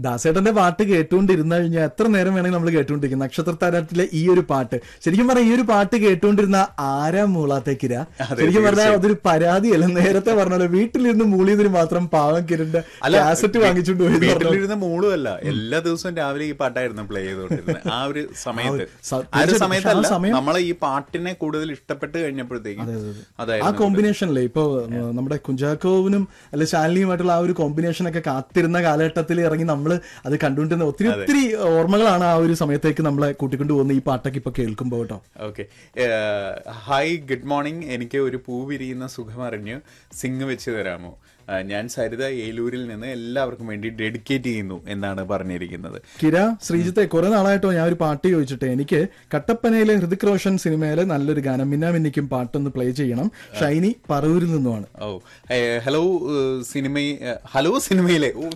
ദാസേട്ടന്റെ പാട്ട് കേട്ടുകൊണ്ടിരുന്ന കഴിഞ്ഞാൽ എത്ര നേരം വേണമെങ്കിൽ നമ്മൾ കേട്ടുകൊണ്ടിരിക്കും നക്ഷത്രത്താരത്തിലെ ഈ ഒരു പാട്ട് ശരിക്കും പറഞ്ഞാൽ ഈ ഒരു പാട്ട് കേട്ടുകൊണ്ടിരുന്ന ആരാ മൂളാത്തേക്കിര ശരിക്കും പറഞ്ഞാൽ അതൊരു പരാതിയല്ല നേരത്തെ പറഞ്ഞല്ലോ വീട്ടിലിരുന്ന് മൂളിയതിന് മാത്രം പാവം കിരണ്ട കാസറ്റ് വാങ്ങിച്ചുകൊണ്ട് പോയി എന്ന് പറഞ്ഞു. വീട്ടിലിരുന്ന മോളുമല്ല എല്ലാ ദിവസവും രാവിലെ ഈ പാട്ടായിരുന്നു പ്ലേ ചെയ്തോണ്ടിരുന്നത് ആ ഒരു സമയത്ത് സ- ആ ഒരു തീർച്ചയായിട്ടും. സമയത്തല്ല പക്ഷെ ആ സമയം- നമ്മളെ ഈ പാട്ടിനെ കൂടുതൽ ഇഷ്ടപ്പെട്ട് കഴിഞ്ഞപ്പോഴത്തേക്കും ആ അതായിരുന്നു കോമ്പിനേഷനിലെ ഇപ്പൊ ഏഹ്, നമ്മുടെ കുഞ്ചാക്കോവിനും അല്ലെ ശാലിനിയുമായിട്ടുള്ള ആ ഒരു കോമ്പിനേഷൻ ഒക്കെ കാത്തിരുന്ന കാലഘട്ടത്തിൽ ഇറങ്ങി നമ്മൾ അത് കണ്ടുകൊണ്ടിരുന്ന ഒത്തിരി ഒത്തിരി ഓർമ്മകളാണ് ആ ഒരു സമയത്തേക്ക് നമ്മളെ കൂട്ടിക്കൊണ്ടു പോകുന്ന ഈ പാട്ടൊക്കെ ഇപ്പൊ കേൾക്കുമ്പോ കേട്ടോ ഓക്കെ ഹായ് ഗുഡ് മോർണിംഗ് എനിക്ക് ഒരു പൂ വിരിയുന്ന സുഖമറിഞ്ഞ് സിംഗ് വെച്ച് തരാമോ ആ, ഞാൻ സരിത ഏലൂരിൽ നിന്ന് എല്ലാവർക്കും വേണ്ടി ഡെഡിക്കേറ്റ് ചെയ്യുന്നു എന്നാണ് പറഞ്ഞിരിക്കുന്നത് കിര ശ്രീജിത്തെ കുറെ നാളായിട്ടോ ഞാൻ ഒരു പാട്ട് ചോദിച്ചിട്ട് എനിക്ക് കട്ടപ്പനയിലെ ഹൃതിക് റോഷൻ സിനിമയിലെ നല്ലൊരു ഗാനം മിന്നാമിന്നിക്കും പാട്ടൊന്ന് പ്ലേ ചെയ്യണം ഷൈനി പറവൂരിൽ നിന്നുമാണ് ഓ ഹലോ സിനിമ ഹലോ സിനിമയിലെ ഓ